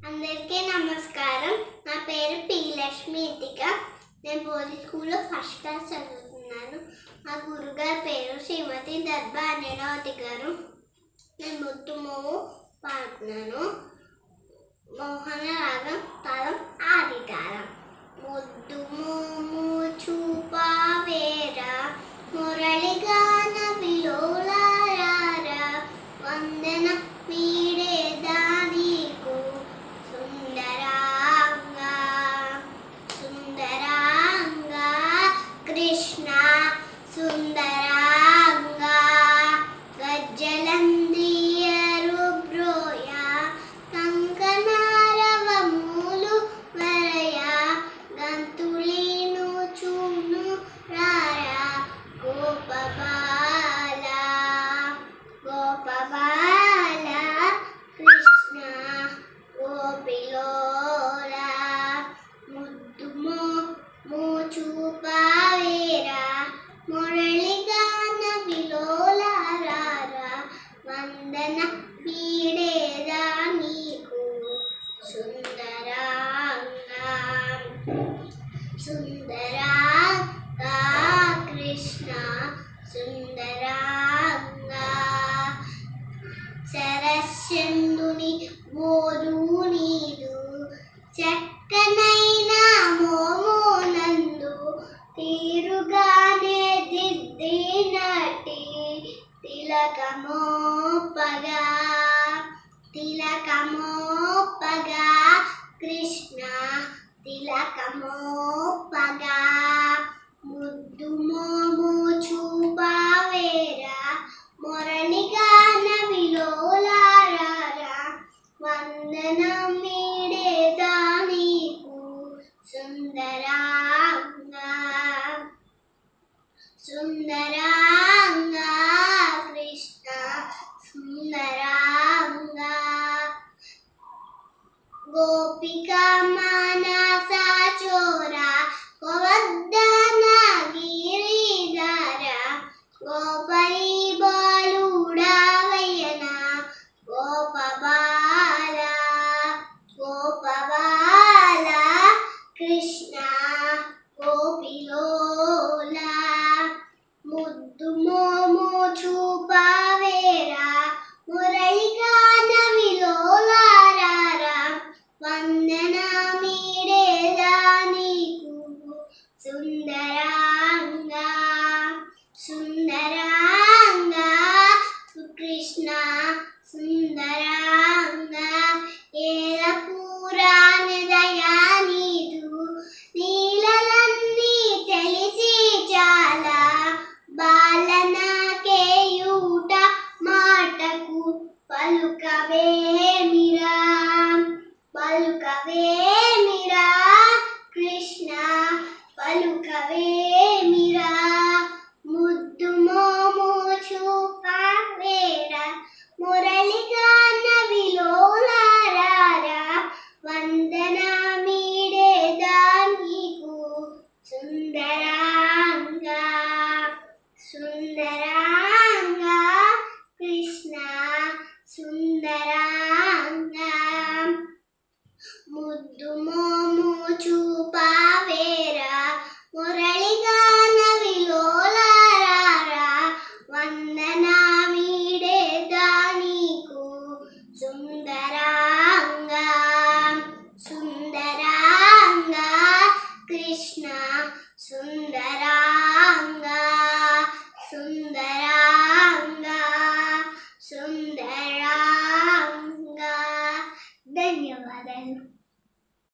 అందరికీ నమస్కారం నా పేరు పి లక్ష్మి ఇతిక నేను బోధి స్కూల్లో ఫస్ట్ క్లాస్ చదువుతున్నాను మా గురుగారి పేరు శ్రీమతి దర్భా అనిరావతి గారు నేను ముద్దు మోము పాడుతున్నాను మోహన రాగం తాళం ఆది తాళం ముద్దు మోము చూపావేరా మురళిగాన విలోలారా వందన మీడే దానీకు సుందరాంగా సుందరాంగా కృష్ణ సుందరాంగా గజ్జలందియరు బ్రోయ కంకనారవములు వరయ గంతులీను చూను రారా గోపబాల గోపబాల కృష్ణ గోపిలోల ముద్దు మో మూచూపావేరా మురళిగాన విలోలారా వందన పీడేదా నీకు సుందరాంగా సుందరాంగా కృష్ణ సుందరాంగా సరస్యందుని ఓరు నీదు చక్కనైన మోమోనందు తీరుగానే దిద్దినటి తిలకమోపగా తిలకమోపగా కృష్ణ తిలకమోపగా ముద్దు మోము చూపావేరా మురళిగాన విలోలారా వందన మీడేదా నీకు సుందరాంగా సుందరాంగా కృష్ణ సుందరాంగా గోపిక